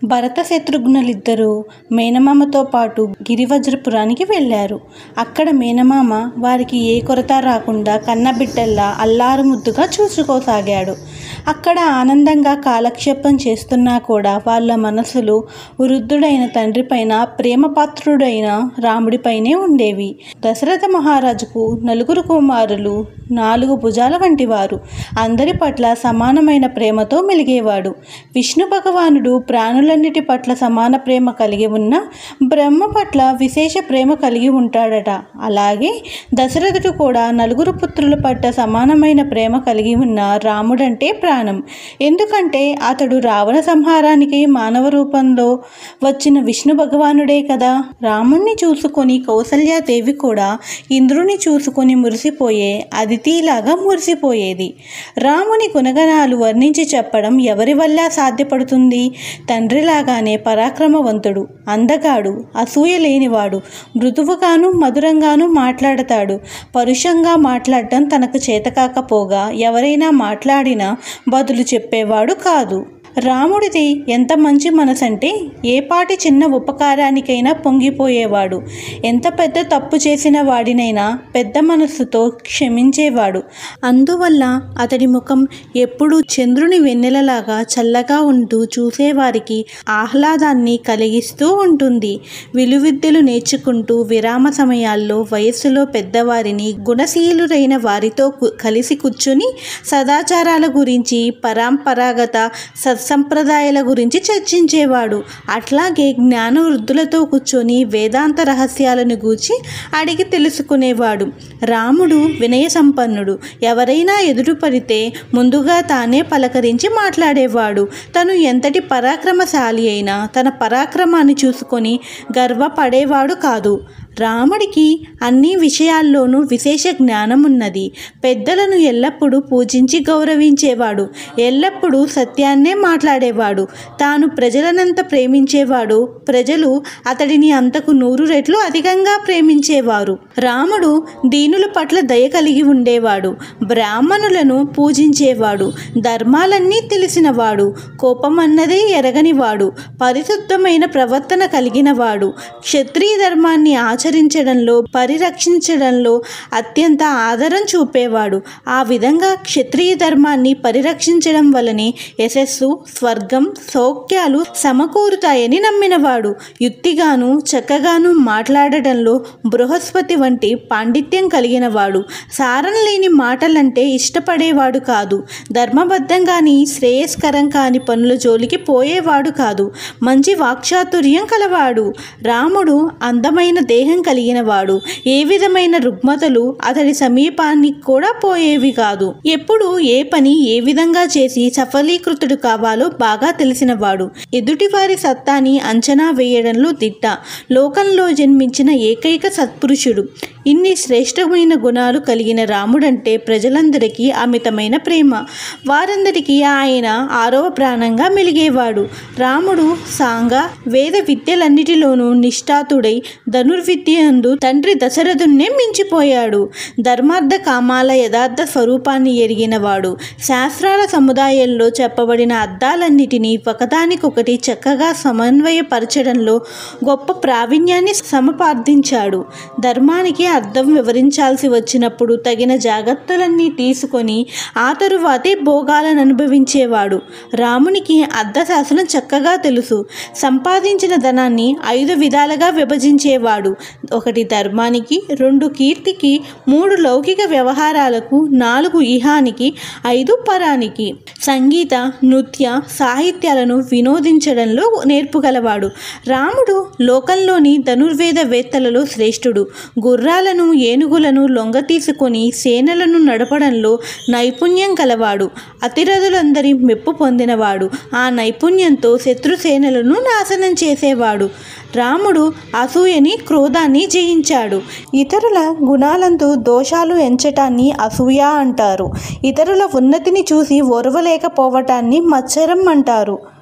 భరత శత్రుఘ్నులిద్దరూ మేనమామతో పాటు గిరివజ్రపురానికి వెళ్ళారు అక్కడ మేనమామ వారికి ఏ కొరత రాకుండా కన్నబిడ్డల్లా అల్లారు ముద్దుగా చూసుకోసాగాడు అక్కడ ఆనందంగా కాలక్షేపం చేస్తున్నా కూడా వాళ్ళ మనసులు వృద్ధుడైన తండ్రిపైన ప్రేమపాత్రుడైన రాముడిపైనే ఉండేవి దశరథ మహారాజుకు నలుగురు కుమారులు నాలుగు భుజాల వంటివారు అందరి పట్ల సమానమైన ప్రేమతో మెలిగేవాడు విష్ణు భగవానుడు ప్రాణులన్నిటి పట్ల సమాన ప్రేమ కలిగి ఉన్న బ్రహ్మ పట్ల విశేష ప్రేమ కలిగి ఉంటాడట అలాగే దశరథుడు కూడా నలుగురు పుత్రుల పట్ల సమానమైన ప్రేమ కలిగి ఉన్న రాముడంటే ప్రాణం ఎందుకంటే అతడు రావణ సంహారానికి మానవ రూపంలో వచ్చిన విష్ణు భగవానుడే కదా రాముణ్ణి చూసుకొని కౌసల్యాదేవి కూడా ఇంద్రుని చూసుకొని మురిసిపోయే అదితిలాగా మురిసిపోయేది రాముని గుణగణాలు వర్ణించి చెప్పడం ఎవరి వల్ల సాధ్యపడుతుంది తండ్రిలాగానే పరాక్రమవంతుడు అందగాడు అసూయ లేనివాడు మృదువుగాను మధురంగాను మాట్లాడతాడు పరుషంగా మాట్లాడటం తనకు చేతకాకపోగా ఎవరైనా మాట్లాడినా బదులు చెప్పేవాడు కాదు రాముడిది ఎంత మంచి మనసంటే ఏ పాటి చిన్న ఉపకారానికైనా పొంగిపోయేవాడు ఎంత పెద్ద తప్పు చేసిన వాడినైనా పెద్ద మనస్సుతో క్షమించేవాడు అందువల్ల అతడి ముఖం ఎప్పుడూ చంద్రుని వెన్నెలలాగా చల్లగా ఉంటూ చూసేవారికి ఆహ్లాదాన్ని కలిగిస్తూ ఉంటుంది విలువిద్యలు నేర్చుకుంటూ విరామ సమయాల్లో వయస్సులో పెద్దవారిని గుణశీలురైన వారితో కు- కలిసి కూర్చుని సదాచారాల గురించి పరంపరాగత సత్సంప్రదాయాల గురించి చర్చించేవాడు అట్లాగే జ్ఞాన వృద్ధులతో కూర్చొని వేదాంత రహస్యాలను గూర్చి అడిగి తెలుసుకునేవాడు రాముడు వినయ సంపన్నుడు ఎవరైనా ఎదురుపడితే ముందుగా తానే పలకరించి మాట్లాడేవాడు తను ఎంతటి పరాక్రమశాలి అయినా తన పరాక్రమాన్ని చూసుకొని గర్వపడేవాడు కాదు రాముడికి అన్ని విషయాల్లోనూ విశేష జ్ఞానం ఉన్నది పెద్దలను ఎల్లప్పుడూ పూజించి గౌరవించేవాడు ఎల్లప్పుడూ సత్యాన్నే మాట్లాడేవాడు తాను ప్రజలనంత ప్రేమించేవాడు ప్రజలు అతడిని అంతకు నూరు రెట్లు అధికంగా ప్రేమించేవారు రాముడు దీనుల పట్ల దయ కలిగి ఉండేవాడు బ్రాహ్మణులను పూజించేవాడు ధర్మాలన్నీ తెలిసినవాడు కోపం అన్నదే ఎరగనివాడు పరిశుద్ధమైన ప్రవర్తన కలిగినవాడు క్షత్రియ ధర్మాన్ని ఆచరించడంలో పరిరక్షించడంలో అత్యంత ఆదరం చూపేవాడు ఆ విధంగా క్షత్రియ ధర్మాన్ని పరిరక్షించడం వలనే యశస్సు స్వర్గం సౌఖ్యాలు సమకూరుతాయని నమ్మినవాడు యుక్తిగాను చక్కగాను మాట్లాడటంలో బృహస్పతి వంటి పాండిత్యం కలిగినవాడు సారం లేని మాటలంటే ఇష్టపడేవాడు కాదు ధర్మబద్ధంగాని శ్రేయస్కరం కాని పనుల జోలికి పోయేవాడు కాదు మంచి వాక్చాతుర్యం కలవాడు రాముడు అందమైన దేహం కలిగినవాడు ఏ విధమైన రుగ్మతలు అతడి సమీపానికి కూడా పోయేవి కాదు ఎప్పుడు ఏ పని ఏ విధంగా చేసి సఫలీకృతుడు కావాలో బాగా తెలిసినవాడు ఎదుటివారి సత్తాని అంచనా వేయడంలో దిట్ట లోకంలో జన్మించిన ఏకైక సత్పురుషుడు ఇన్ని శ్రేష్టమైన గుణాలు కలిగిన రాముడంటే ప్రజలందరికీ అమితమైన ప్రేమ వారందరికీ ఆయన ఆరవ ప్రాణంగా మెలిగేవాడు రాముడు సాంగ వేద విద్యలన్నిటిలోనూ నిష్ఠాతుడై ధనుర్విద్యందు తండ్రి దశరథున్నే మించిపోయాడు ధర్మార్థ కామాల యథార్థ స్వరూపాన్ని ఎరిగినవాడు శాస్త్రాల సముదాయంలో చెప్పబడిన అర్థాలన్నిటినీ ఒకదానికొకటి చక్కగా సమన్వయపరచడంలో గొప్ప ప్రావీణ్యాన్ని సమపార్థించాడు ధర్మానికి అర్థం వివరించాల్సి వచ్చినప్పుడు తగిన జాగ్రత్తలన్నీ తీసుకొని ఆ తరువాతే భోగాలను అనుభవించేవాడు రామునికి అర్థశాస్త్రం చక్కగా తెలుసు సంపాదించిన ధనాన్ని ఐదు విధాలుగా విభజించేవాడు ఒకటి ధర్మానికి రెండు కీర్తికి మూడు లౌకిక వ్యవహారాలకు నాలుగు ఇహానికి ఐదు పరానికి సంగీత నృత్య సాహిత్యాలను వినోదించడంలో నేర్పుగలవాడు రాముడు లోకంలోని ధనుర్వేద వేత్తలలో శ్రేష్ఠుడు గుర్రాలను ఏనుగులను లొంగ తీసుకొని సేనలను నడపడంలో నైపుణ్యం కలవాడు అతిరథులందరి మెప్పు పొందినవాడు ఆ నైపుణ్యంతో శత్రుసేనలను నాశనం చేసేవాడు రాముడు అసూయని క్రోధాన్ని జయించాడు ఇతరుల గుణాలందు దోషాలు ఎంచటాన్ని అసూయ అంటారు ఇతరుల ఉన్నతిని చూసి ఓర్వలేకపోవటాన్ని మత్సరం అంటారు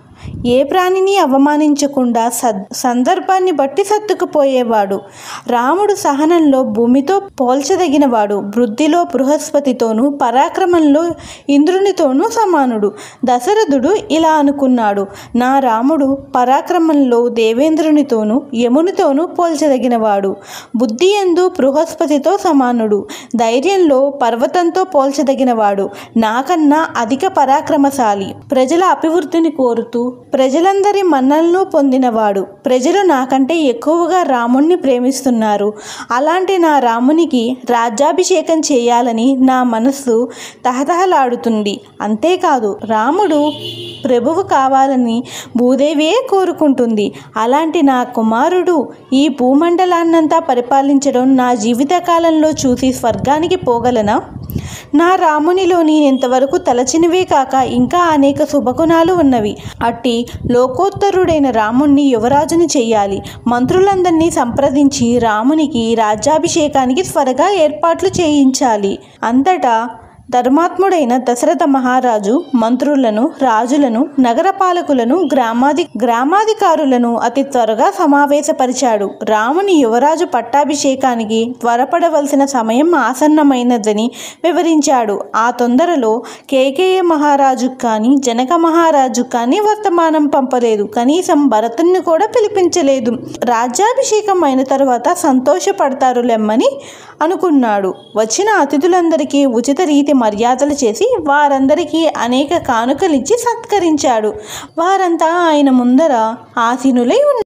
ఏ ప్రాణిని అవమానించకుండా సద్ సందర్భాన్ని బట్టి సర్దుకుపోయేవాడు రాముడు సహనంలో భూమితో పోల్చదగినవాడు వృద్ధిలో బృహస్పతితోనూ పరాక్రమంలో ఇంద్రునితోనూ సమానుడు దశరథుడు ఇలా అనుకున్నాడు నా రాముడు పరాక్రమంలో దేవేంద్రునితోనూ యమునితోనూ పోల్చదగినవాడు బుద్ధి ఎందు బృహస్పతితో సమానుడు ధైర్యంలో పర్వతంతో పోల్చదగినవాడు నాకన్నా అధిక పరాక్రమశాలి ప్రజల అభివృద్ధిని కోరుతూ ప్రజలందరి మన్నలను పొందినవాడు ప్రజలు నాకంటే ఎక్కువగా రాముణ్ణి ప్రేమిస్తున్నారు అలాంటి నా రామునికి రాజ్యాభిషేకం చేయాలని నా మనస్సు తహతహలాడుతుంది అంతేకాదు రాముడు ప్రభువు కావాలని భూదేవియే కోరుకుంటుంది అలాంటి నా కుమారుడు ఈ భూమండలాన్నంతా పరిపాలించడం నా జీవితకాలంలో చూసి స్వర్గానికి పోగలనా నా రామునిలోని ఇంతవరకు తలచినవే కాక ఇంకా అనేక శుభగుణాలు ఉన్నవి అట్టి లోకోత్తరుడైన రాముణ్ణి యువరాజుని చెయ్యాలి మంత్రులందరినీ సంప్రదించి రామునికి రాజ్యాభిషేకానికి త్వరగా ఏర్పాట్లు చేయించాలి అంతటా ధర్మాత్ముడైన దశరథ మహారాజు మంత్రులను రాజులను నగరపాలకులను గ్రామాధి గ్రామాధికారులను అతి త్వరగా సమావేశపరిచాడు రాముని యువరాజు పట్టాభిషేకానికి త్వరపడవలసిన సమయం ఆసన్నమైనదని వివరించాడు ఆ తొందరలో కేకేయ మహారాజు కానీ జనక మహారాజు కానీ వర్తమానం పంపలేదు కనీసం భరతుణ్ణి కూడా పిలిపించలేదు రాజ్యాభిషేకం అయిన తరువాత సంతోషపడతారు లెమ్మని అనుకున్నాడు వచ్చిన అతిథులందరికీ ఉచిత రీతి మర్యాదలు చేసి వారందరికీ అనేక కానుకలిచ్చి సత్కరించాడు వారంతా ఆయన ముందర ఆసీనులై ఉన్నారు